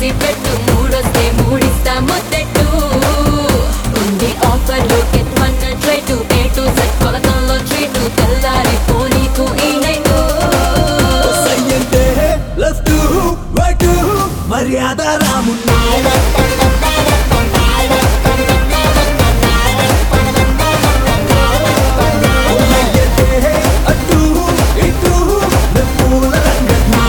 పెట్టు మూడొస్తే మూడిస్తా ముద్దెట్టు ఉంది ఆఫర్లు get one try to A to set కొలతల్లో ట్రీటు తెల్లారి పోనీకు ఈ నైటు సయ్యంటే లెఫ్ట్ రైట్ మర్యాద రామున్నా లయ్యంటే అటు ఇటు నెప్పుల రంగన్నా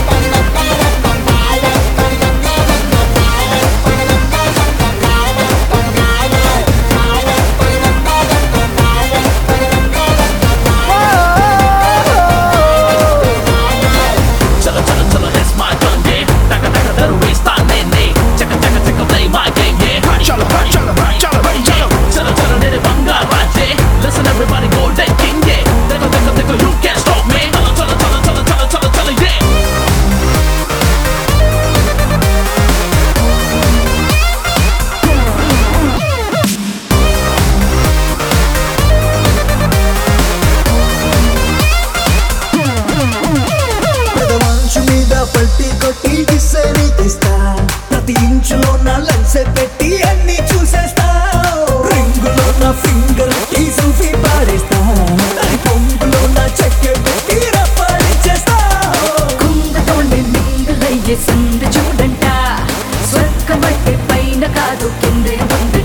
Chilla, chilla, chilla, it's my gun, yeah. Taka, taka, that'll waste time, man, yeah. Checka, checka, checka, play my game, yeah. Chala, chala, chala, chala. Chilla, chilla, nere banga, raje. Listen, everybody, golden king, yeah. Taka, taka, taka, you can't stop me. Challa, challa, challa, challa, challa, challa, challa, yeah. పెదవాంచు మీద పల్టీ కొట్టి గిస్సని తెస్తా ప్రతి ఇంచులో నా లెన్సే పెట్టి అన్ని చూసేస్తా రింగులో నా finger ఈ selfie పాడేస్తా దాని పొంగులో నా చెక్కె పెట్టి రప్పాడిచ్చేస్తా కుంగతోండి మింగులయ్యే సందు చూడంట స్వర్గం అంటే పైన కాదు కిందే ఉంది